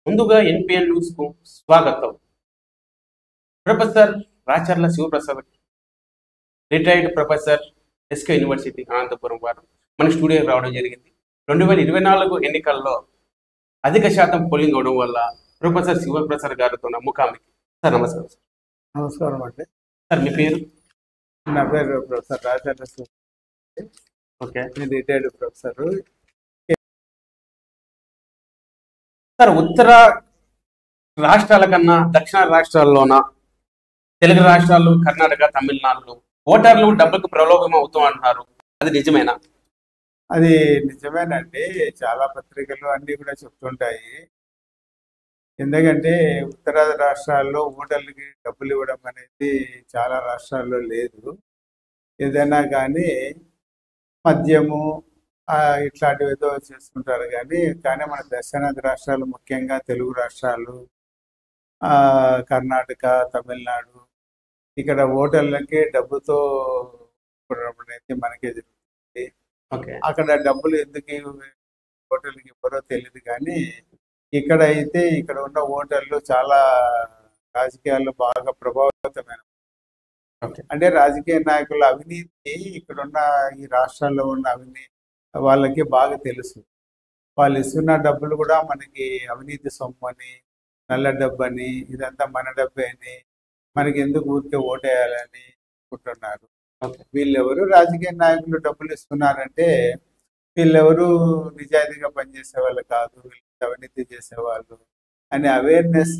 ముందుగా NPN news కు స్వాగతం professor Racharla Sivaprasad retired professor SK university Anantapuram వారు మన స్టూడియోకి రావడం జరిగింది రెండు వేల ఇరవై నాలుగు ఎన్నికల్లో అధిక శాతం పోలింగ్ అవడం వల్ల ప్రొఫెసర్ శివప్రసాద్ గారితో ఉన్న ముఖాముఖి సార్ నమస్కారం సార్ నమస్కారం అండి సార్ మీ పేరు నా పేరు ప్రొఫెసర్ రాజేంద్ర సింగ్. ఓకే నేను రిటైర్డ్ ప్రొఫెసర్ సార్ ఉత్తర రాష్ట్రాల కన్నా దక్షిణ రాష్ట్రాల్లోన తెలుగు రాష్ట్రాలు కర్ణాటక తమిళనాడులో ఓటర్లు డబ్బులకు ప్రలోభం అవుతూ అంటున్నారు అది నిజమేనా అది నిజమేనండి చాలా పత్రికలు అన్నీ కూడా చెప్తుంటాయి ఎందుకంటే ఉత్తర రాష్ట్రాల్లో ఓటర్లకి డబ్బులు ఇవ్వడం అనేది చాలా రాష్ట్రాల్లో లేదు ఏదైనా కానీ మద్యము ఆ, ఇట్లాంటివి ఏదో చేసుకుంటారు కానీ కానీ మన దక్షిణాది రాష్ట్రాలు ముఖ్యంగా తెలుగు రాష్ట్రాలు ఆ, కర్ణాటక తమిళనాడు ఇక్కడ ఓటర్లకి డబ్బుతో ఇవ్వడం అనేది మనకే జరుగుతుంది ఓకే అక్కడ డబ్బులు ఎందుకు ఇవ్వ- ఓటర్లకి ఇవ్వరో తెలియదు కానీ ఇక్కడ అయితే ఇక్కడ ఉన్న ఓటర్లు చాలా రాజకీయాల్లో బాగా ప్రభావితమైన ఓకే అంటే రాజకీయ నాయకుల అవినీతి ఇక్కడ ఉన్న ఈ రాష్ట్రాల్లో ఉన్న అవినీతి వాళ్ళకి బాగా తెలుసు వాళ్ళు ఇస్తున్న డబ్బులు కూడా మనకి అవినీతి సొమ్ము అని నల్ల డబ్బు అని ఇదంతా మన డబ్బే అని మనకి ఎందుకు ఊరికే ఓటేయాలని అనుకుంటున్నారు ఓకే వీళ్ళెవరు రాజకీయ నాయకులు డబ్బులు ఇస్తున్నారంటే వీళ్ళెవరు నిజాయితీగా పనిచేసే వాళ్ళు కాదు వీళ్ళు అవినీతి చేసేవాళ్ళు అనే అవేర్నెస్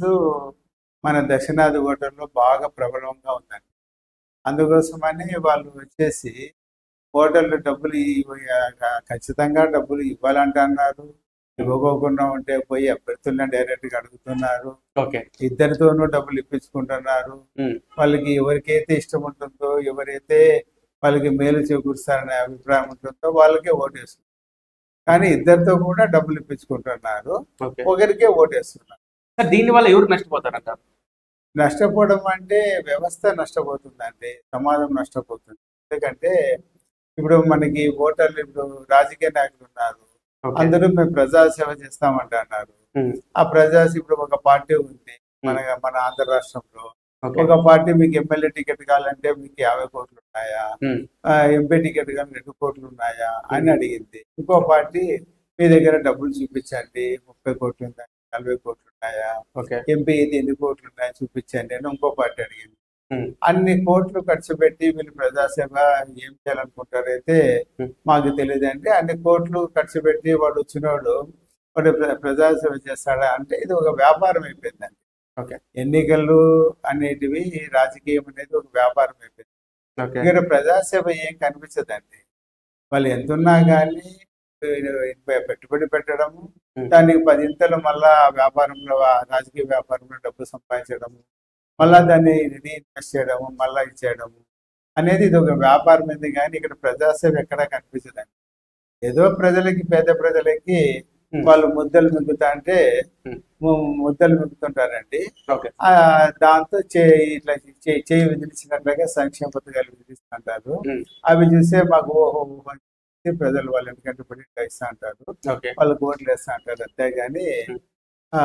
మన దక్షిణాది ఓటర్లో బాగా ప్రబలంగా ఉందండి అందుకోసమని వాళ్ళు వచ్చేసి ఓటర్లు డబ్బులు ఇవ్వ- ఖచ్చితంగా డబ్బులు ఇవ్వాలంటే అన్నారు ఇవ్వకోకుండా ఉంటే పోయి అభ్యర్థులను డైరెక్ట్గా అడుగుతున్నారు ఓకే ఇద్దరితోనూ డబ్బులు ఇప్పించుకుంటున్నారు ఉమ్, వాళ్ళకి ఎవరికైతే ఇష్టం ఉంటుందో ఎవరైతే వాళ్ళకి మేలు చేకూరుస్తారనే అభిప్రాయం ఉంటుందో వాళ్ళకే ఓటేస్తున్నారు కానీ ఇద్దరితో కూడా డబ్బులు ఇప్పించుకుంటున్నారు ఓకే ఒకరికే ఓటేస్తున్నారు సార్ దీనివల్ల ఎవరు నష్టపోతారంటారు నష్టపోవడం అంటే వ్యవస్థ నష్టపోతుందండి సమాజం నష్టపోతుంది ఎందుకంటే ఇప్పుడు మనకి ఓటర్లు ఇప్పుడు రాజకీయ నాయకులు ఉన్నారు ఓకే అందరూ మేము ప్రజాసేవ చేస్తామంటున్నారు ఉమ్, ఆ ప్రజా ఇప్పుడు ఒక పార్టీ ఉంది మన మన ఆంధ్ర రాష్ట్రంలో ఓకే ఒక పార్టీ మీకు ఎమ్మెల్యే టికెట్ కావాలంటే మీకు యాభై కోట్లు ఉన్నాయా ఉమ్, ఎంపీ టికెట్ కానీ రెండు కోట్లు ఉన్నాయా అని అడిగింది ఇంకో పార్టీ మీ దగ్గర డబ్బులు చూపించండి ముప్పై కోట్లు ఉందా నలభై కోట్లు ఉన్నాయా ఓకే ఎంపీ ఇది ఎన్ని కోట్లు ఉన్నాయా చూపించండి అని ఇంకో పార్టీ అడిగింది ఉమ్, అన్ని కోట్లు ఖర్చు పెట్టి వీళ్ళు ప్రజాసేవ ఏం చేయాలనుకుంటారైతే Hmm. మాకు తెలియదు అంటే అన్ని కోట్లు ఖర్చు పెట్టి వాడు వచ్చినోడు వాడు ప్ర- ప్రజాసేవ చేస్తాడా అంటే ఇది ఒక వ్యాపారం అయిపోయిందండి ఓకే ఎన్నికలు అనేటివి రాజకీయం అనేది ఒక వ్యాపారం అయిపోయింది ఓకే ఇక్కడ ప్రజాసేవ ఏం కనిపించదండి వాళ్ళు ఎంతున్నా కానీ పెట్టుబడి పెట్టడము Hmm. దానికి పదింతలు మళ్ళా వ్యాపారంలో ఆ రాజకీయ వ్యాపారంలో డబ్బు సంపాదించడము మళ్ళా దాన్ని రీఇన్వెస్ట్ చేయడము మళ్ళా ఇచ్చేయడము అనేది ఇది ఒక వ్యాపారం ఉంది కానీ ఇక్కడ ప్రజాసేవ ఎక్కడా కనిపించదండి ఏదో ప్రజలకి పేద ప్రజలకి Hmm. వాళ్ళు ముద్దలు మిగుతా అంటే Hmm. ము- ముద్దలు మిగుతుంటారండి ఓకే ఆ, దాంతో చేయి ఇట్లా చేయి చేయి విధించినట్లుగా సంక్షేమ పథకాలు విధిస్తుంటారు ఉమ్, అవి చూసే మాకు ఓహో ఓహో అని చెప్పి ప్రజలు వాళ్ళు ఎందుకంటే పడి ఇస్తా అంటారు ఓకే వాళ్ళకి ఓట్లు వేస్తా అంటారు అంతేగాని Hmm. ఆ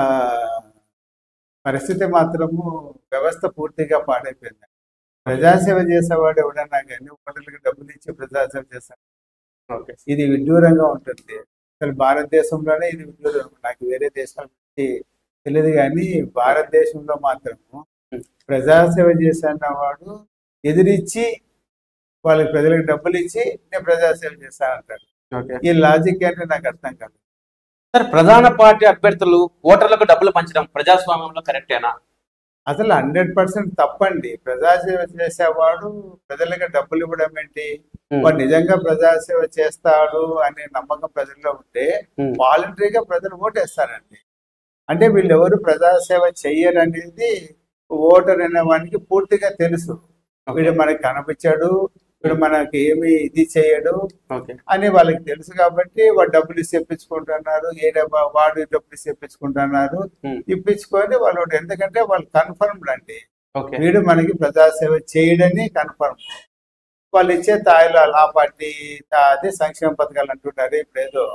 పరిస్థితి మాత్రము వ్యవస్థ పూర్తిగా పాడైపోయింది ప్రజాసేవ చేసేవాడు ఎవడన్నా కానీ ఓటర్లకు డబ్బులు ఇచ్చి ప్రజాసేవ చేస్తాడు ఓకే ఇది విడ్డూరంగా ఉంటుంది అసలు భారతదేశంలోనే ఇది విడ్డూరం నాకు వేరే దేశాల గురించి తెలియదు కానీ భారతదేశంలో మాత్రము Hmm. ప్రజాసేవ చేసిన వాడు ఎదిరించి వాళ్ళకి ప్రజలకు డబ్బులు ఇచ్చి నేను ప్రజాసేవ చేస్తానంటాడు ఓకే ఈ లాజిక్ అంటే నాకు అర్థం కాదు సార్ ప్రధాన పార్టీ అభ్యర్థులు ఓటర్లకు డబ్బులు పంచడం ప్రజాస్వామ్యంలో కరెక్టేనా అసలు హండ్రెడ్ పర్సెంట్ తప్పండి ప్రజాసేవ చేసేవాడు ప్రజలకు డబ్బులు ఇవ్వడం ఏంటి ఉమ్, వాడు నిజంగా ప్రజాసేవ చేస్తాడు అనే నమ్మకం ప్రజల్లో ఉంటే ఉమ్, వాలంటరీగా ప్రజలు ఓటేస్తారండి అంటే వీళ్ళు ఎవరు ప్రజాసేవ చెయ్యరనేది ఓటర్ అనే వానికి పూర్తిగా తెలుసు వీడు మనకి కనిపించాడు వీడు మనకి ఏమి ఇది చేయడు ఓకే అని వాళ్ళకి తెలుసు కాబట్టి వాడు డబ్బులు ఇచ్చి ఇప్పించుకుంటున్నారు ఏ డబ్బా వాడు డబ్బులు ఇచ్చి ఇప్పించుకుంటున్నారు ఉమ్, ఇప్పించుకొని వాళ్ళు ఎందుకంటే వాళ్ళు కన్ఫర్మ్డ్ అండి ఓకే వీడు మనకి ప్రజాసేవ చేయడని కన్ఫర్మ్ వాళ్ళు ఇచ్చే తాయిలో ఆ పార్టీ తా- అదే సంక్షేమ పథకాలు అంటుంటారు ఇప్పుడు ఏదో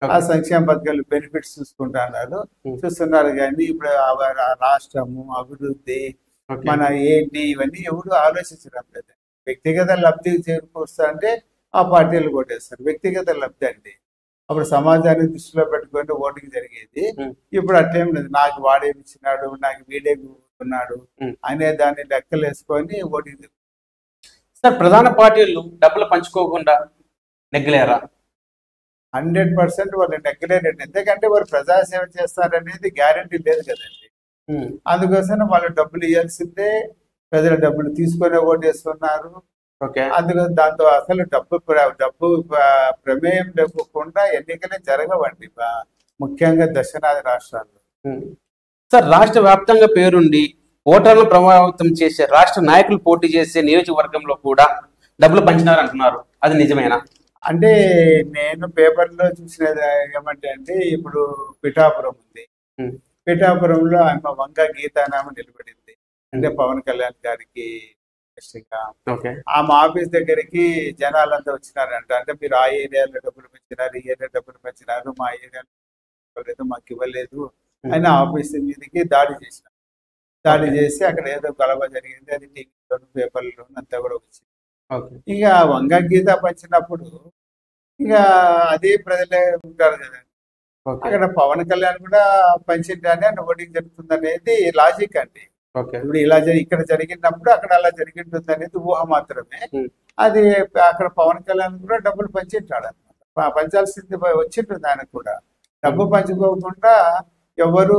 ఆ సంక్షేమ పథకాలు బెనిఫిట్స్ చూసుకుంటున్నారు Hmm. చూస్తున్నారు కానీ ఇప్పుడు ఆ రా- రాష్ట్రము అభివృద్ధి ఓకే మన ఏంటి ఇవన్నీ ఎవరు ఆలోచించడం లేదు వ్యక్తిగత లబ్ధి చేకూరుస్తా అంటే ఆ పార్టీలు కొట్టేస్తారు వ్యక్తిగత లబ్ధి అండి అప్పుడు సమాజాన్ని దృష్టిలో పెట్టుకొని ఓటింగ్ జరిగేది Hmm. ఇప్పుడు అట్లేం లేదు నాకు వాడేమి ఇచ్చినాడు నాకు వీడే ఉన్నాడు Hmm. అనే దాన్ని లెక్కలు వేసుకొని ఓటింగ్ సార్ ప్రధాన పార్టీలు డబ్బులు పంచుకోకుండా నెగ్గలేరా హండ్రెడ్ పర్సెంట్ వాళ్ళు నెగ్గలేరండి ఎందుకంటే వారు ప్రజాసేవ చేస్తారనేది గ్యారంటీ లేదు కదండి అందుకోసం వాళ్ళు డబ్బులు ఇవ్వాల్సిందే ప్రజల డబ్బులు తీసుకొని ఓటేస్తున్నారు ఓకే అందుకు దాంతో అసలు డబ్బు ప్ర- డబ్బు ప్ర- ప్రమేయం లేకుండా ఎన్నికలే జరగవండి బా- ముఖ్యంగా దక్షిణాది రాష్ట్రాల్లో సార్ రాష్ట్ర వ్యాప్తంగా పేరుండి ఓటర్లను ప్రభావితం చేసే రాష్ట్ర నాయకులు పోటీ చేసే నియోజకవర్గంలో కూడా డబ్బులు పంచినారంటున్నారు అది నిజమేనా అంటే నేను పేపర్లో చూసినది ఏమంటే అంటే ఇప్పుడు పిఠాపురం ఉంది Hmm. పిఠాపురంలో ఆమె వంగ గీతానామ నిలబడింది అంటే పవన్ కళ్యాణ్ గారికి ఇష్టంగా ఓకే ఆమె ఆఫీస్ దగ్గరికి జనాలంతా వచ్చినారంట అంటే మీరు ఆ ఏరియాలో డబ్బులు పెంచినారు ఈ ఏరియా డబ్బులు పెంచినారు మా ఏరియాలో ఇవ్వలేదు మాకు ఇవ్వలేదు అని ఆఫీస్ మీదకి దాడి చేసినారు దాడి చేసి అక్కడ ఏదో గొడవ జరిగింది అది టీవీలోను పేపర్లోను అంతా కూడా వచ్చింది ఓకే ఇక వంగ గీత పంచినప్పుడు ఇక అదే ప్రజలే ఉంటారు కదా ఓకే అక్కడ పవన్ కళ్యాణ్ కూడా పంచింటానే ఓటింగ్ జరుగుతుంది అనేది లాజిక్ అండి ఓకే ఇప్పుడు ఇలా జరి- ఇక్కడ జరిగినప్పుడు అక్కడ అలా జరిగింటుంది అనేది ఊహ మాత్రమే Hmm. అది అక్కడ పవన్ కళ్యాణ్ కూడా డబ్బులు పంచింటాడు అనమాట పంచాల్సింది ప- వచ్చింటుంది ఆయనకు కూడా డబ్బు పంచుకోకుండా ఎవరు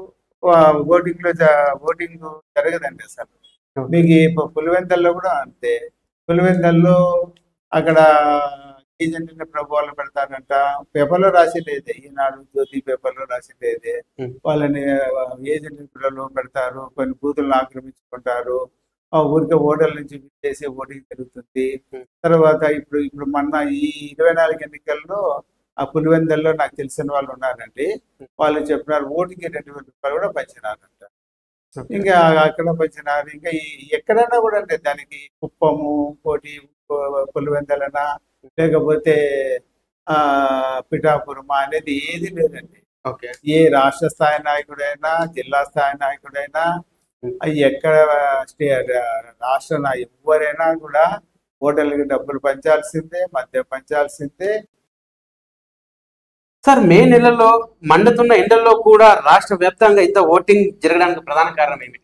ఓటింగ్ లో జ- ఓటింగ్ జరగదండి అసలు Okay. మీకు ఈ పు- పులివెందల్లో కూడా అంతే పులివెందల్లో అక్కడ ఏజెంట్ని ప్రభుత్వాలు పెడతారంట పేపర్లో రాసి లేదే ఈనాడు జ్యోతి పేపర్లో రాసి లేదే Hmm. వాళ్ళని ఏజెంట్ పిల్లలు పెడతారు కొన్ని బూతులను ఆక్రమించుకుంటారు ఆ ఊరికే ఓటర్ల నుంచి చేసే ఓటింగ్ జరుగుతుంది Hmm. తర్వాత ఇప్పుడు ఇప్పుడు మొన్న ఈ ఇరవై నాలుగు ఎన్నికల్లో ఆ పులివెందల్లో నాకు తెలిసిన వాళ్ళు ఉన్నారండి వాళ్ళు చెప్పినారు ఓటుకి రెండు వేల రూపాయలు కూడా పంచినారంట ఇంకా అక్కడ పంచినారు ఇంకా ఈ- ఎక్కడైనా కూడా అంటే దానికి కుప్పము కోటి పులివెందలనా లేకపోతే ఆ పిఠాపురమా అనేది ఏది లేదండి ఓకే ఏ రాష్ట్ర స్థాయి నాయకుడైనా జిల్లా స్థాయి నాయకుడైనా అది ఎక్కడ స్టే రాష్ట్ర నా- ఎవరైనా కూడా ఓటర్లకి డబ్బులు పంచాల్సిందే మధ్య పంచాల్సిందే సార్ మే నెలలో మండుతున్న ఎండల్లో కూడా రాష్ట్ర వ్యాప్తంగా ఇంత ఓటింగ్ జరగడానికి ప్రధాన కారణం ఏమిటి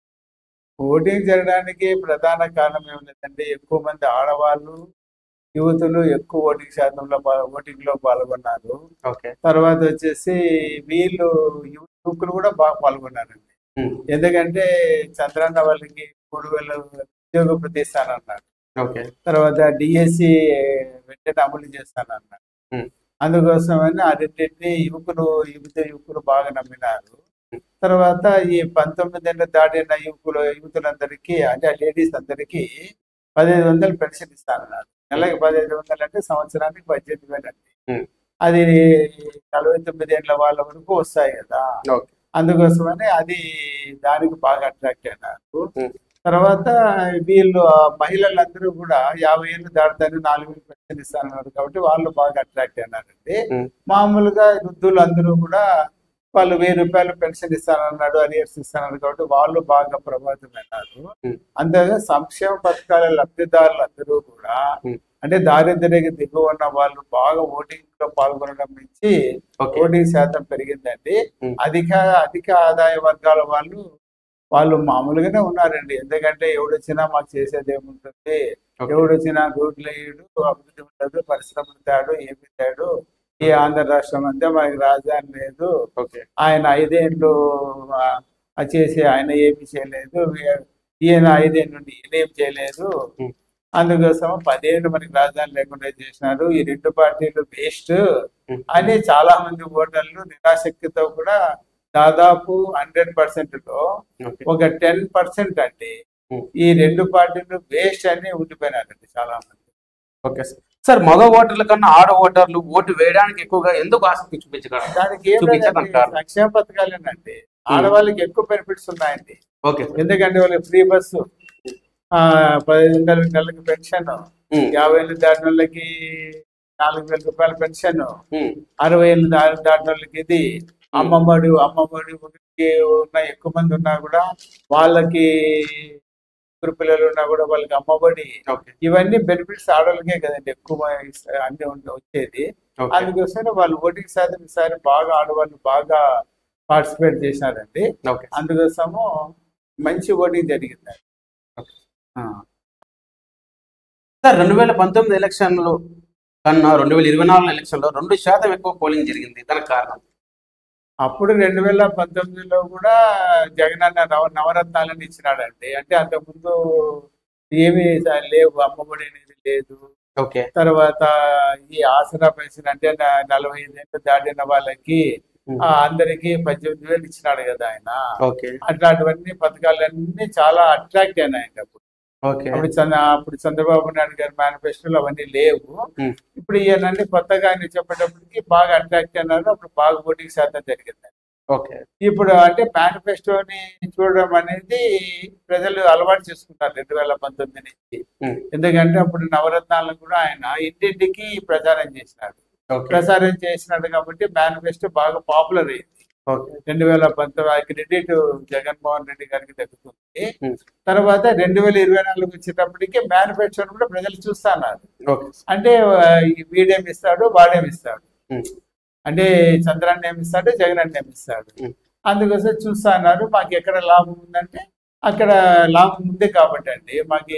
ఓటింగ్ జరగడానికి ప్రధాన కారణం ఏమి లేదంటే ఎక్కువ మంది ఆడవాళ్ళు యువతులు ఎక్కువ ఓటింగ్ శాతంలో పా- ఓటింగ్ లో పాల్గొన్నారు ఓకే తర్వాత వచ్చేసి వీళ్ళు యువ- యువకులు కూడా బాగా పాల్గొన్నారండి ఎందుకంటే చంద్రన్న వాళ్ళకి మూడు వేల ఉద్యోగ ప్రతిస్తానన్నారు ఓకే తర్వాత డిఎస్సి వెంటనే అమలు చేస్తానన్నారు Hmm. అందుకోసమని ఆ రెండింటిని యువకులు యువత యువకులు బాగా నమ్మినారు Hmm. తర్వాత ఈ పంతొమ్మిది ఏళ్ళ దాటిన యువకులు యువతులందరికీ అంటే లేడీస్ అందరికీ పదిహేను వందలు పెన్షన్ ఇస్తానన్నారు నెలకి పదిహేను వందలు అంటే సంవత్సరానికి పద్దెనిమిది వేలు అండి Hmm. అది నలభై తొమ్మిది ఏళ్ళ వాళ్ళ వరకు వస్తాయి కదా ఓకే అందుకోసమని అది దానికి బాగా అట్రాక్ట్ అయినారు Hmm. తర్వాత వీళ్ళు ఆ మహిళలందరూ కూడా యాభై ఏళ్ళు దాటుతాను నాలుగు వేలు పెన్షన్ ఇస్తానన్నారు కాబట్టి వాళ్ళు బాగా అట్రాక్ట్ అయినారండి Hmm. మామూలుగా వృద్ధులు అందరూ కూడా వాళ్ళు వెయ్యి రూపాయలు పెన్షన్ ఇస్తానన్నాడు అరియర్స్ ఇస్తానన్నారు కాబట్టి వాళ్ళు బాగా ప్రభావితమైనారు Hmm. అంతేగా సంక్షేమ పథకాల లబ్ధిదారులు అందరూ కూడా Hmm. అంటే దారిద్ర్యకి దిగువ ఉన్న వాళ్ళు బాగా ఓటింగ్ లో పాల్గొనడం నుంచి ఓకే ఓటింగ్ శాతం పెరిగిందండి Hmm. అధిక అధిక ఆదాయ వర్గాల వాళ్ళు వాళ్ళు మామూలుగానే ఉన్నారండి ఎందుకంటే ఎవడొచ్చినా మాకు చేసేది ఏముంటుంది ఓకే ఎవడొచ్చినా రోడ్లు వేయడు అభివృద్ధి ఉండదు పరిశ్రమలు తేడు ఏమి తేడు ఈ ఆంధ్ర రాష్ట్రం అంతే మనకి రాజధాని లేదు ఓకే ఆయన ఐదేళ్ళు ఆ, ఆ చేసి ఆయన ఏమి చేయలేదు ఈ- ఈయన ఐదేళ్ళు నుండి ఈయన ఏం చేయలేదు Hmm. అందుకోసం పదేళ్ళు మనకి రాజధాని లేకుండా చేసినారు ఈ రెండు పార్టీలు వేస్ట్ Hmm. అని చాలా మంది ఓటర్లు నిరాశక్తితో కూడా దాదాపు హండ్రెడ్ పర్సెంట్ లో ఓకే ఒక టెన్ పర్సెంట్ అండి Hmm. ఈ రెండు పార్టీలు వేస్ట్ అని ఉండిపోయినారండి చాలా మంది ఓకే సార్ సార్ మగ ఓటర్ల కన్నా ఆడ ఓటర్లు ఓటు వేయడానికి ఎక్కువగా ఎందుకు ఆసక్తి చూపించగలరు దానికి ఏం చూపించడం లేదండి, కారణం. సంక్షేమ పథకాలేనండి ఆడవాళ్ళకి ఎక్కువ బెనిఫిట్స్ ఉన్నాయండి ఓకే సార్ ఎందుకంటే వాళ్ళకి ఫ్రీ బస్సు ఆ, పదిహేను వందల నెలకి పెన్షన్ ఉమ్, యాభై ఏళ్ళు దాటిన వాళ్ళకి నాలుగు వేల రూపాయల పెన్షన్ ఉమ్, అరవై ఏళ్ళు దా- దాటిన వాళ్ళకి ఇది అమ్మమ్మడి అమ్మమ్మడి ఒకరికి ఉన్న ఎక్కువ మంది ఉన్నా కూడా వాళ్ళకి ఇద్దరు పిల్లలు ఉన్నా కూడా వాళ్ళకి అమ్మబడి ఓకే ఇవన్నీ బెనిఫిట్స్ ఆడవాళ్ళకే కదండి ఎక్కువ ఇస్త- అన్ని ఉండ- వచ్చేది ఓకే అందుకోసం వాళ్ళు ఓటింగ్ శాతం ఈసారి బాగా ఆడవాళ్ళు బాగా పార్టిసిపేట్ చేసినారండి ఓకే అందుకోసము మంచి ఓటింగ్ జరిగింది ఆ. సార్ రెండు వేల పంతొమ్మిది ఎలక్షన్లో కన్నా రెండు వేల ఇరవై నాలుగు ఎలక్షన్లో రెండు శాతం ఎక్కువ పోలింగ్ జరిగింది దానికి కారణం అప్పుడు రెండు వేల పంతొమ్మిదిలో కూడా జగనన్న నవ నవరత్నాలను ఇచ్చినాడండి అంటే అంతకుముందు ఏమీ లేవు అమ్మఒడి అనేది లేదు ఓకే తర్వాత ఈ ఆసరా పెన్షన్ అంటే న- నలభై ఐదు ఏళ్ళు దాటిన వాళ్ళకి ఆ, అందరికీ పద్దెనిమిది వేలు ఇచ్చినాడు కదా ఆయన ఓకే అట్లాంటివన్నీ పథకాలన్నీ చాలా అట్రాక్ట్ అయినాయండి అప్పుడు ఓకే అప్పుడు చంద్ర అప్పుడు చంద్రబాబు నాయుడు గారి మేనిఫెస్టోలో అవన్నీ లేవు Hmm. ఇప్పుడు ఈయనన్నీ కొత్తగా ఆయన చెప్పేటప్పటికి బాగా అట్రాక్ట్ అయినారు అప్పుడు బాగా ఓటింగ్ శాతం జరిగింది ఓకే ఇప్పుడు అంటే మేనిఫెస్టోని చూడడం అనేది ప్రజలు అలవాటు చేసుకుంటారు రెండు వేల పంతొమ్మిది నుంచి Hmm. ఎందుకంటే అప్పుడు నవరత్నాలను కూడా ఆయన ఇంటింటికి ప్రచారం చేసినాడు ఓకే ప్రచారం చేసినాడు కాబట్టి మేనిఫెస్టో బాగా పాపులర్ అయింది ఓకే రెండు వేల పంతొమ్మిది క్రెడిట్ జగన్మోహన్ రెడ్డి గారికి దక్కుతుంది Hmm. తర్వాత రెండు వేల ఇరవై నాలుగు వచ్చేటప్పటికి మేనిఫెస్టోని కూడా ప్రజలు చూస్తున్నారు ఓకే అంటే ఆ, ఈ వీడేమి ఇస్తాడు వాడేమి ఇస్తాడు ఉమ్, అంటే చంద్రాన్ని ఏమిస్తాడు జగన్ అన్న ఏమిస్తాడు ఉమ్. అందుకోసం చూస్తా అన్నారు మాకు ఎక్కడ లాభం ఉందంటే అక్కడ లాభం ఉంది కాబట్టి అండి మాకు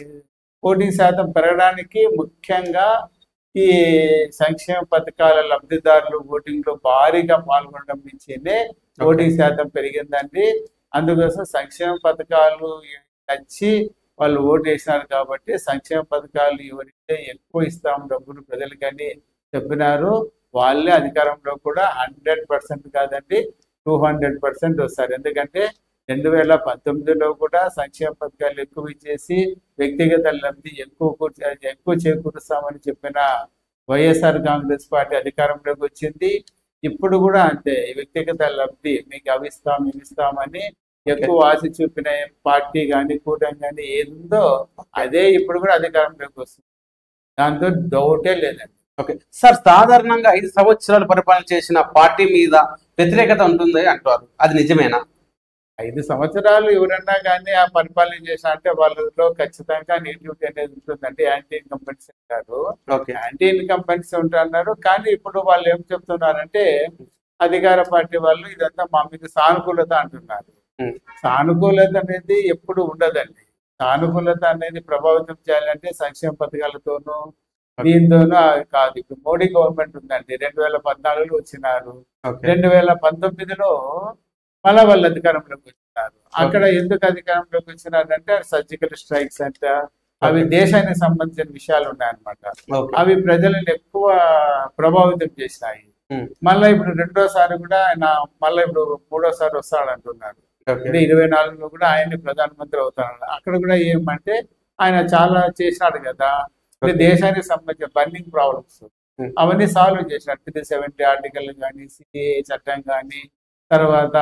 ఓటింగ్ శాతం పెరగడానికి ముఖ్యంగా ఈ సంక్షేమ పథకాల లబ్ధిదారులు ఓటింగ్ లో భారీగా పాల్గొనడం నుంచేనే ఓటింగ్ శాతం పెరిగిందండి అందుకోసం సంక్షేమ పథకాలు నచ్చి వాళ్ళు ఓటు వేసినారు కాబట్టి సంక్షేమ పథకాలు ఎవరైతే ఎక్కువ ఇస్తాం డబ్బులు ప్రజలకని చెప్పినారు వాళ్ళే అధికారంలో కూడా హండ్రెడ్ పర్సెంట్ కాదండి టూ హండ్రెడ్ పర్సెంట్ వస్తారు ఎందుకంటే రెండు వేల పంతొమ్మిదిలో కూడా సంక్షేమ పథకాలు ఎక్కువ ఇచ్చేసి వ్యక్తిగత లబ్ధి ఎక్కువ కూర్చ- ఎక్కువ చేకూరుస్తామని చెప్పిన వైఎస్ఆర్ కాంగ్రెస్ పార్టీ అధికారంలోకి వచ్చింది ఇప్పుడు కూడా అంతే ఈ వ్యక్తిగత లబ్ధి మీకు అవి ఇస్తాం ఇవి ఇస్తామని ఎక్కువ ఆశ చూపిన పార్టీ కానీ కూటమి కానీ ఏది ఉందో అదే ఇప్పుడు కూడా అధికారంలోకి వస్తుంది దాంతో డౌటే లేదండి ఓకే సార్ సాధారణంగా ఐదు సంవత్సరాలు పరిపాలన చేసిన పార్టీ మీద వ్యతిరేకత ఉంటుంది అంటారు అది నిజమేనా ఐదు సంవత్సరాలు ఎవరన్నా కానీ ఆ పరిపాలన చేసిన అంటే వాళ్ళలో ఖచ్చితంగా నెగిటివిటీ అనేది ఉంటుందండి యాంటీ ఇన్కంపెన్సీ అంటారు ఓకే యాంటీ ఇన్కంపెన్సీ ఉంటున్నారు కానీ ఇప్పుడు వాళ్ళు ఏం చెప్తున్నారంటే అధికార పార్టీ వాళ్ళు ఇదంతా మా మీద సానుకూలత అంటున్నారు ఉమ్, సానుకూలత అనేది ఎప్పుడు ఉండదండి సానుకూలత అనేది ప్రభావితం చేయాలంటే సంక్షేమ పథకాలతోనూ దీంతోనూ అది కాదు ఇప్పుడు మోడీ గవర్నమెంట్ ఉందండి రెండు వేల పద్నాలుగులో వచ్చినారు ఓకే రెండు వేల పంతొమ్మిదిలో మళ్ళా వాళ్ళు అధికారంలోకి వచ్చినారు అక్కడ ఎందుకు అధికారంలోకి వచ్చినారంటే సర్జికల్ స్ట్రైక్స్ అంట అవి దేశానికి సంబంధించిన విషయాలు ఉన్నాయన్నమాట ఓకే అవి ప్రజలను ఎక్కువ ప్రభావితం చేసినాయి ఉమ్, మళ్ళీ ఇప్పుడు రెండోసారి కూడా ఆయన మళ్ళీ ఇప్పుడు మూడోసారి వస్తాడంటున్నారు ఓకే అంటే ఇరవై నాలుగులో కూడా ఆయన్ని ప్రధానమంత్రి అవుతాడు అక్కడ కూడా ఏమంటే ఆయన చాలా చేసినాడు కదా అంటే Okay. దేశానికి సంబంధించిన బర్నింగ్ ప్రాబ్లమ్స్ Hmm. అవన్నీ సాల్వ్ చేసినాడు త్రీ సెవెంటీ ఆర్టికల్ కానీ సిఏ చట్టం కానీ తర్వాత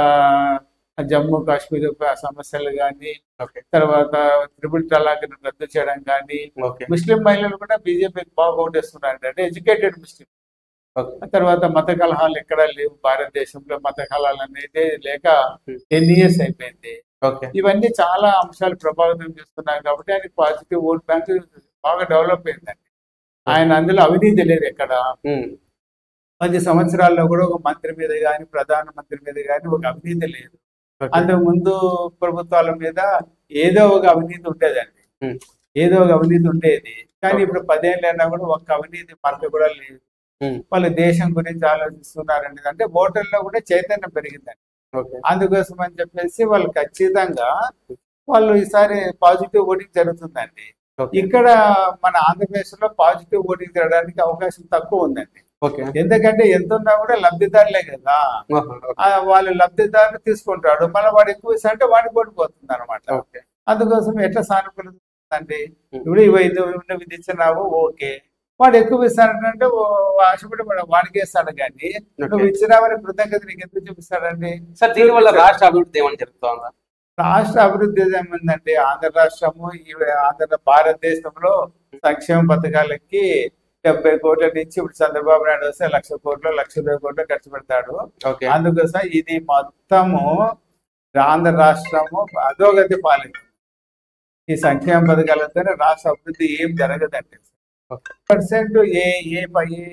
జమ్మూ కాశ్మీర్ సమస్యలు కానీ ఓకే తర్వాత త్రిపుల్ తలాక్ రద్దు చేయడం కానీ ఓకే ముస్లిం మహిళలు కూడా బీజేపీకి బాగా ఓటేస్తున్నారు అంటే ఎడ్యుకేటెడ్ ముస్లిం ఓకే తర్వాత మత కలహాలు ఎక్కడా లేవు భారతదేశంలో మత కలహాలు అనేది లేక Hmm. టెన్ ఇయర్స్ అయిపోయింది ఓకే ఇవన్నీ చాలా అంశాలు ప్రభావితం చేస్తున్నాయి కాబట్టి ఆయన పాజిటివ్ ఓట్ బ్యాంక్ బాగా డెవలప్ అయిందండి ఆయన అందులో అవినీతి లేదు ఎక్కడ ఉమ్, పది సంవత్సరాల్లో కూడా ఒక మంత్రి మీద కానీ ప్రధానమంత్రి మీద కానీ ఒక అవినీతి లేదు ఓకే అంతకు ముందు ప్రభుత్వాల మీద ఏదో ఒక అవినీతి ఉండేదండి Hmm. ఏదో ఒక అవినీతి ఉండేది కానీ ఇప్పుడు పదేళ్ళైనా కూడా ఒక్క అవినీతి మరక కూడా లేదు ఉమ్, వాళ్ళు దేశం గురించి ఆలోచిస్తున్నారండి అంటే ఓటర్లో కూడా చైతన్యం పెరిగిందండి ఓకే అందుకోసం అని చెప్పేసి వాళ్ళు ఖచ్చితంగా వాళ్ళు ఈసారి పాజిటివ్ ఓటింగ్ జరుగుతుందండి ఓకే ఇక్కడ మన ఆంధ్రప్రదేశ్ లో పాజిటివ్ ఓటింగ్ జరగడానికి అవకాశం తక్కువ ఉందండి ఓకే ఎందుకంటే ఎంత ఉన్నా కూడా లబ్ధిదారులే కదా ఆహా, ఓకే ఆ వాళ్ళు లబ్ధిదారులు తీసుకుంటాడు మళ్ళీ వాడు ఎక్కువ ఇస్తా అంటే వాడికి ఓడిపోతుంది అనమాట ఓకే అందుకోసం ఎట్లా సానుకూలత ఉందండి Hmm. ఇప్పుడు ఇవి ఐదు ఉన్నవి తెచ్చినావు ఓకే వాడు ఎక్కువ ఇస్తాడంటే ఓ- ఆశపడి వాడు వాడికి ఇస్తాడు కానీ నువ్వు ఇచ్చినావని కృతజ్ఞత నీకు ఎందుకు చూపిస్తాడండి సార్ దీనివల్ల రాష్ట్ర అభివృద్ధి ఏమని జరుగుతుందా రాష్ట్ర అభివృద్ధి ఏమైందంటే ఆంధ్ర రాష్ట్రము ఈ ఆంధ్ర భారతదేశంలో సంక్షేమ పథకాలకి డెబ్బై కోట్ల నుంచి ఇప్పుడు చంద్రబాబు నాయుడు వస్తే లక్ష కోట్లు లక్ష ఇరవై కోట్లు ఖర్చు పెడతాడు ఓకే అందుకోసం ఇది మొత్తము ఆంధ్ర రాష్ట్రము అధోగతి పాలింది ఈ సంక్షేమ పథకాలతోనే రాష్ట్ర అభివృద్ధి ఏం జరగదండి Okay. పర్సెంట్ ఏ ఏ ప- ఏ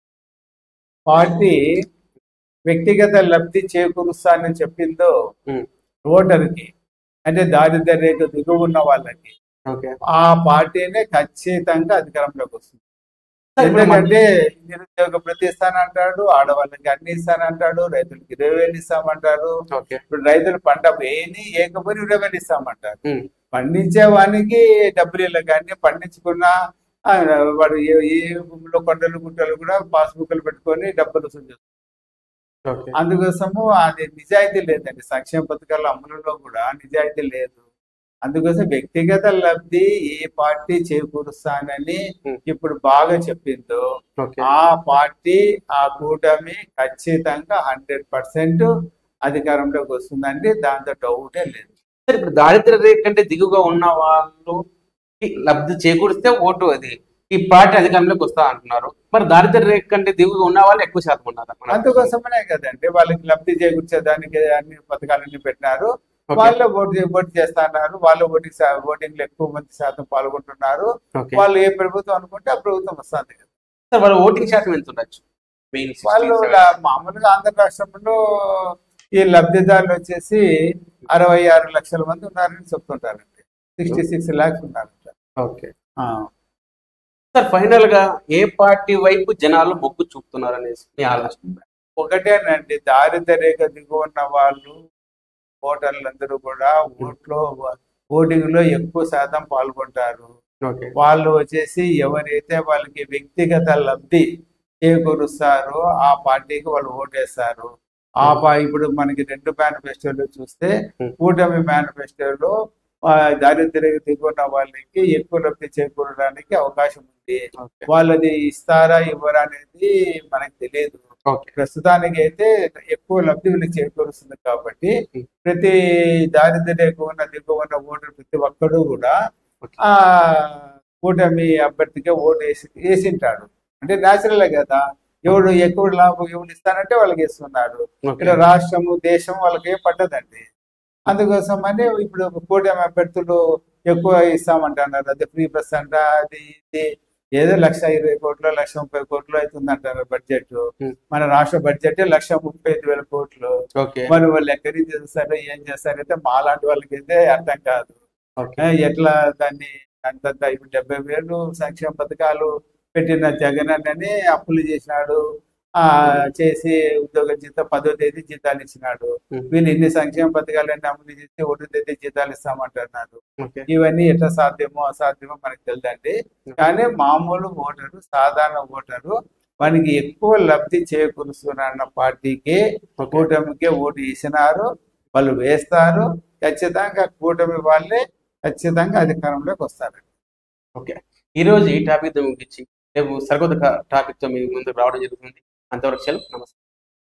పార్టీ వ్యక్తిగత లబ్ధి చేకూరుస్తానని చెప్పిందో Hmm. ఓటర్కి అంటే దారిద్ర్య రేఖ దిగువ ఉన్న వాళ్ళకి ఓకే ఆ పార్టీనే ఖచ్చితంగా అధికారంలోకి వస్తుంది సార్, ఇప్పుడు మన- ఎందుకంటే నిరుద్యోగ ప్రతి ఇస్తానంటాడు ఆడవాళ్ళకి అన్ని ఇస్తానంటాడు రైతులకి ఇరవై వేలు ఇస్తామంటారు ఓకే ఇప్పుడు రైతులు పంట వేయని ఏకపోయి ఇరవై వేలు ఇస్తామంటారు ఉమ్. పండించే వానికి డబ్బులు ఇవ్వలేదు కానీ పండించుకున్న ఆ, వాడు ఏ ఏ భూమిలో కొండలు గుట్టలు కూడా పాస్బుక్లు పెట్టుకొని డబ్బులు వసూలు చేస్తారు ఓకే అందుకోసము అది నిజాయితీ లేదండి సంక్షేమ పథకాల అమలులో కూడా నిజాయితీ లేదు అందుకోసం వ్యక్తిగత లబ్ధి ఏ పార్టీ చేకూరుస్తానని Hmm. ఇప్పుడు బాగా చెప్పిందో ఓకే ఆ పార్టీ ఆ కూటమి ఖచ్చితంగా హండ్రెడ్ పర్సెంట్ అధికారంలోకి వస్తుందండి దాంతో డౌటే లేదు సార్ ఇప్పుడు దారిద్ర్య రేఖ కంటే దిగువగా ఉన్న వాళ్ళు లబ్ధి చేకూరిస్తే ఓటు అది ఈ పార్టీ అధికారంలోకి వస్తా అంటున్నారు మరి దారిద్ర్య రేఖ కంటే దిగువగా ఉన్న వాళ్ళు ఎక్కువ శాతం ఉన్నారు మన- అందుకోసమనే కదండి వాళ్ళకి లబ్ధి చేకూర్చేదానికి అన్ని పథకాలన్నీ పెట్టినారు ఓకే. వాళ్ళు ఓటు ఓటు చేస్తా అన్నారు వాళ్ళు ఓటింగ్ శా- ఓటింగ్ లో ఎక్కువ మంది శాతం పాల్గొంటున్నారు ఓకే వాళ్ళు ఏ ప్రభుత్వం అనుకుంటే ఆ ప్రభుత్వం వస్తుంది కదా సార్ వాళ్ళ ఓటింగ్ శాతం ఎంత ఉండొచ్చు మెయిన్ వాళ్ళు లా- మామూలుగా ఆంధ్ర రాష్ట్రంలో ఈ లబ్ధిదారులు వచ్చేసి అరవై ఆరు లక్షల మంది ఉన్నారని చెప్తుంటారండి సిక్స్టీ సిక్స్ ల్యాక్స్ ఉన్నారంట ఓకే ఆ. సార్ ఫైనల్ గా ఏ పార్టీ వైపు జనాలు మొగ్గు చూపుతున్నారు అనేసి మీ ఆలోచన ఒకటేనండి దారిద్ర్య రేఖ దిగువ ఉన్న వాళ్ళు ఓటర్లందరూ కూడా ఓట్లో ఓటింగ్ లో ఎక్కువ శాతం పాల్గొంటారు ఓకే వాళ్ళు వచ్చేసి ఎవరైతే వాళ్ళకి వ్యక్తిగత లబ్ధి చేకూరుస్తారో ఆ పార్టీకి వాళ్ళు ఓటేస్తారు ఆ పా ఇప్పుడు మనకి రెండు మేనిఫెస్టోలు చూస్తే Hmm. కూటమి మేనిఫెస్టోలో ఆ, దారిద్ర్య దిగున్న వాళ్ళకి ఎక్కువ లబ్ధి చేకూరడానికి అవకాశం ఉంది ఓకే వాళ్ళది ఇస్తారా ఇవ్వరా అనేది మనకు తెలియదు ఓకే ప్రస్తుతానికి అయితే ఎక్కువ లబ్ధి వీళ్ళకి చేకూరుస్తుంది కాబట్టి Hmm. ప్రతి దారిద్ర్య ఎక్కువ ఉన్న దిగువ ఉన్న ఓటర్ ప్రతి ఒక్కడు కూడా Okay. ఆ కూటమి అభ్యర్థిగా ఓటు వేసి వేసింటాడు అంటే న్యాచురలే కదా ఎవడు ఎక్కువ లాభం ఎవడు ఇస్తానంటే వాళ్ళకి ఇస్తున్నారు ఓకే ఇక్కడ రాష్ట్రము దేశం వాళ్ళకి ఏం పట్టదండి అందుకోసం అని ఇప్పుడు కూటమి అభ్యర్థులు ఎక్కువ ఇస్తామంటున్నారు అదే ఫ్రీ బస్ అంట అది ఇది ఏదో లక్ష ఇరవై కోట్లు లక్ష ముప్పై కోట్లు అవుతుంది అంటారు బడ్జెట్ Hmm. మన రాష్ట్ర బడ్జెట్ లక్ష ముప్పై ఐదు వేల కోట్లు ఓకే మరి వాళ్ళు ఎక్కడి చేస్తారు ఏం చేస్తారైతే మాలాంటి వాళ్ళకి అయితే అర్థం కాదు ఓకే ఏ, ఎట్లా దాన్ని అంతంత ఇప్పుడు డెబ్బై వేలు సంక్షేమ పథకాలు పెట్టిన జగన్ అన్నని అప్పులు చేసినాడు ఆ చేసి ఉద్యోగ జీతం పదో తేదీ జీతాలు ఇచ్చినాడు Hmm. వీళ్ళు ఇన్ని సంక్షేమ పథకాలన్నీ అమలు చేసి ఒకటో తేదీ జీతాలు ఇస్తామంటున్నారు ఓకే ఇవన్నీ ఎట్లా సాధ్యమో అసాధ్యమో మనకు తెలియదండి కానీ మామూలు ఓటరు సాధారణ ఓటరు వానికి ఎక్కువ లబ్ధి చేకూరుస్తున్న పార్టీకి ఓకే కూటమికి ఓటు వేసినారు వాళ్ళు వేస్తారు ఖచ్చితంగా కూటమి వాళ్ళే ఖచ్చితంగా అధికారంలోకి వస్తారు ఓకే ఈ రోజు ఈ టాపిక్ తో ముగించి రేపు సరికొత్త టాపిక్ తో మీ ముందుకు రావడం జరుగుతుంది అంతవరకు సెలవు నమస్తే